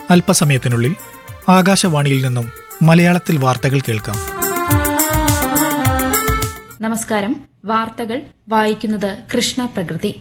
അല്പസമയത്തിനുള്ളിൽ ആകാശവാണിയിൽ നിന്നും മലയാളത്തിൽ വാർത്തകൾ കേൾക്കാം നമസ്കാരം വാർത്തകൾ വായിക്കുന്നത് കൃഷ്ണ പ്രകൃതി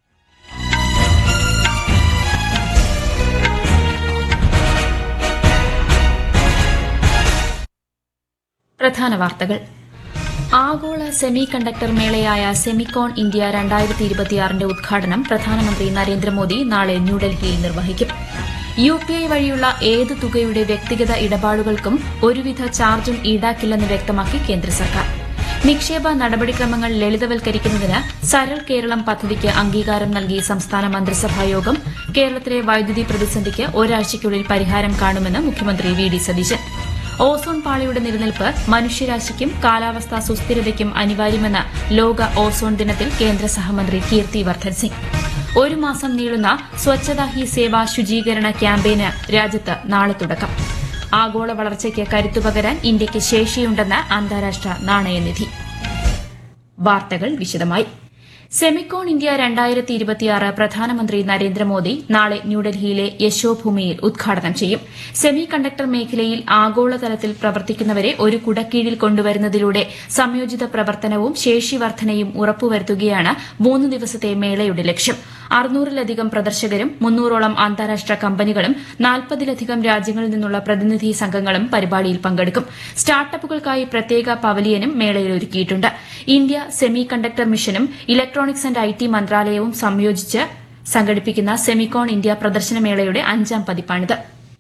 പ്രധാന വാർത്തകൾ ആഗോള സെമി കണ്ടക്ടർ മേളയായ സെമിക്കോൺ ഇന്ത്യ രണ്ടായിരത്തി ഇരുപത്തിയാറിന്റെ ഉദ്ഘാടനം പ്രധാനമന്ത്രി നരേന്ദ്രമോദി നാളെ ന്യൂഡൽഹിയിൽ നിർവഹിക്കും യു പി ഐ വഴിയുള്ള ഏത് തുകയുടെ വ്യക്തിഗത ഇടപാടുകൾക്കും ഒരുവിധ ചാർജും ഈടാക്കില്ലെന്ന് വ്യക്തമാക്കി കേന്ദ്ര സർക്കാർ നിക്ഷേപ നടപടിക്രമങ്ങൾ ലളിതവൽക്കരിക്കുന്നതിന് സരൾ കേരളം പദ്ധതിക്ക് അംഗീകാരം നൽകി സംസ്ഥാന മന്ത്രിസഭാ യോഗം കേരളത്തിലെ വൈദ്യുതി പ്രതിസന്ധിക്ക് ഒരാഴ്ചയ്ക്കുള്ളിൽ പരിഹാരം കാണുമെന്ന് മുഖ്യമന്ത്രി വി ഡി സതീശൻ ഓസോൺ പാളിയുടെ നിലനിൽപ്പ് മനുഷ്യരാശിക്കും കാലാവസ്ഥാ സുസ്ഥിരതയ്ക്കും അനിവാര്യമെന്ന് ലോക ഓസോൺ ദിനത്തിൽ കേന്ദ്ര സഹമന്ത്രി കീർത്തി വർദ്ധൻ സിംഗ് ഒരു മാസം നീളുന്ന സ്വച്ഛതാ ഹി സേവ ശുചീകരണ ക്യാമ്പയിന് രാജ്യത്ത് നാളെ തുടക്കം ആഗോള വളർച്ചയ്ക്ക് കരുത്തുപകരാൻ ഇന്ത്യയ്ക്ക് ശേഷിയുണ്ടെന്ന് അന്താരാഷ്ട്ര നാണയനിധി വാർത്തകൾ വിശദമായി സെമിക്കോൺ ഇന്ത്യ രണ്ടായിരത്തി ഇരുപത്തിയാറ് പ്രധാനമന്ത്രി നരേന്ദ്രമോദി നാളെ ന്യൂഡൽഹിയിലെ യശോഭൂമിയിൽ ഉദ്ഘാടനം ചെയ്യും സെമി കണ്ടക്ടർ മേഖലയിൽ ആഗോളതലത്തിൽ പ്രവർത്തിക്കുന്നവരെ ഒരു കുടക്കീഴിൽ കൊണ്ടുവരുന്നതിലൂടെ സംയോജിത പ്രവർത്തനവും ശേഷിവർദ്ധനയും ഉറപ്പുവരുത്തുകയാണ് മൂന്ന് ദിവസത്തെ മേളയുടെ ലക്ഷ്യം അറുന്നൂറിലധികം പ്രദർശകരും മുന്നൂറോളം അന്താരാഷ്ട്ര കമ്പനികളും നാൽപ്പതിലധികം രാജ്യങ്ങളിൽ നിന്നുള്ള പ്രതിനിധി സംഘങ്ങളും പരിപാടിയിൽ പങ്കെടുക്കും സ്റ്റാർട്ടപ്പുകൾക്കായി പ്രത്യേക പവലിയനും മേളയിൽ ഒരുക്കിയിട്ടുണ്ട് ഇന്ത്യ സെമി കണ്ടക്ടർ മിഷനും ഇലക്ട്രോണിക്സ് ആന്റ് ഐ ടി മന്ത്രാലയവും സംയോജിച്ച് സംഘടിപ്പിക്കുന്ന സെമിക്കോൺ ഇന്ത്യ പ്രദർശനമേളയുടെ അഞ്ചാം പതിപ്പാണിത്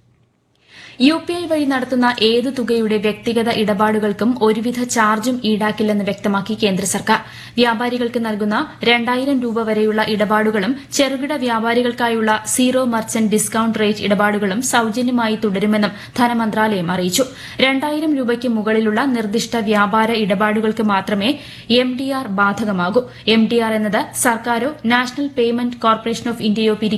യു പി ഐ വഴി നടത്തുന്ന ഏത് തുകയുടെ വ്യക്തിഗത ഇടപാടുകൾക്കും ഒരുവിധ ചാർജും ഈടാക്കില്ലെന്ന് വ്യക്തമാക്കി കേന്ദ്ര സർക്കാർ വ്യാപാരികൾക്ക് നൽകുന്ന രണ്ടായിരം രൂപ വരെയുള്ള ഇടപാടുകളും ചെറുകിട വ്യാപാരികൾക്കായുള്ള സീറോ മർച്ചന്റ് ഡിസ്കൌണ്ട് റേറ്റ് ഇടപാടുകളും സൌജന്യമായി തുടരുമെന്നും ധനമന്ത്രാലയം അറിയിച്ചു രണ്ടായിരം രൂപയ്ക്ക് മുകളിലുള്ള നിർദ്ദിഷ്ട വ്യാപാര ഇടപാടുകൾക്ക് മാത്രമേ എം ഡി ആർ ബാധകമാകൂ എം ഡി ആർ എന്നത് സർക്കാരോ നാഷണൽ പേയ്മെന്റ് കോർപ്പറേഷൻ ഓഫ് ഇന്ത്യയോ പിരിക്കുന്ന